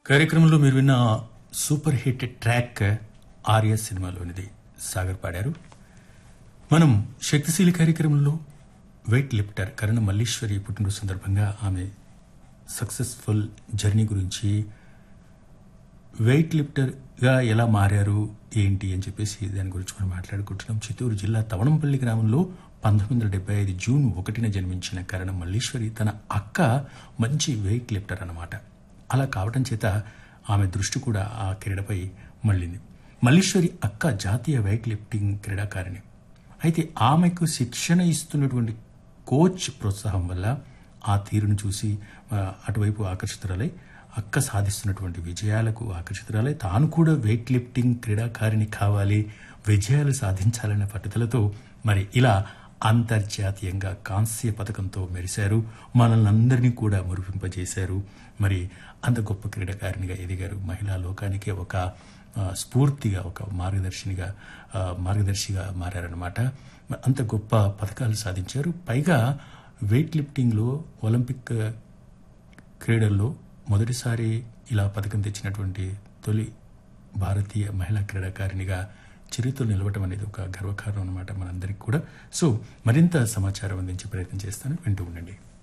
కార్యక్రమంలో మీరు విన్న సూపర్ హిట్ ట్రాక్ ఆర్ఎస్ సినిమాలోనిది సాగర్ పాడారు మనం శక్తిశీలి కార్యక్రమంలో వెయిట్ లిఫ్టర్ కరుణ మల్లీశ్వరి పుట్టినరోజు సందర్భంగా ఆమె సక్సెస్ఫుల్ జర్నీ గురించి వెయిట్ లిఫ్టర్గా ఎలా మారారు ఏంటి అని చెప్పేసి దాని గురించి మనం మాట్లాడుకుంటున్నాం చిత్తూరు జిల్లా తవణంపల్లి గ్రామంలో పంతొమ్మిది వందల డెబ్బై ఐదు జూన్ ఒకటిన జన్మించిన కరణ మల్లీశ్వరి తన అక్క మంచి వెయిట్ లిఫ్టర్ అన్నమాట అలా కావడం చేత ఆమె దృష్టి కూడా ఆ క్రీడపై మళ్ళింది మల్లీశ్వరి అక్క జాతీయ వెయిట్ లిఫ్టింగ్ క్రీడాకారిణి అయితే ఆమెకు శిక్షణ ఇస్తున్నటువంటి కోచ్ ప్రోత్సాహం వల్ల ఆ తీరును చూసి ఆ, అటువైపు ఆకర్షితురాలై అక్క సాధిస్తున్నటువంటి విజయాలకు ఆకర్షితురాలై తాను కూడా వెయిట్ లిఫ్టింగ్ క్రీడాకారిణి కావాలి విజయాలు సాధించాలనే పట్టుదలతో మరి ఇలా అంతర్జాతీయంగా కాంస్య పథకంతో మెరిశారు మనల్ని అందరినీ కూడా మురిపింపజేశారు మరి అంత గొప్ప క్రీడాకారిణిగా ఎదిగారు మహిళా లోకానికే ఒక ఆ, స్ఫూర్తిగా ఒక మార్గదర్శినిగా ఆ, మార్గదర్శిగా మారారనమాట అంత గొప్ప పథకాలు సాధించారు పైగా వెయిట్ లిఫ్టింగ్లో ఒలింపిక్ క్రీడల్లో మొదటిసారి ఇలా పథకం తెచ్చినటువంటి తొలి భారతీయ మహిళా క్రీడాకారిణిగా చరిత్రలో నిలవటం అనేది ఒక గర్వకారణం అనమాట మనందరికీ కూడా సో మరింత సమాచారం అందించే ప్రయత్నం చేస్తాను వింటూ ఉండండి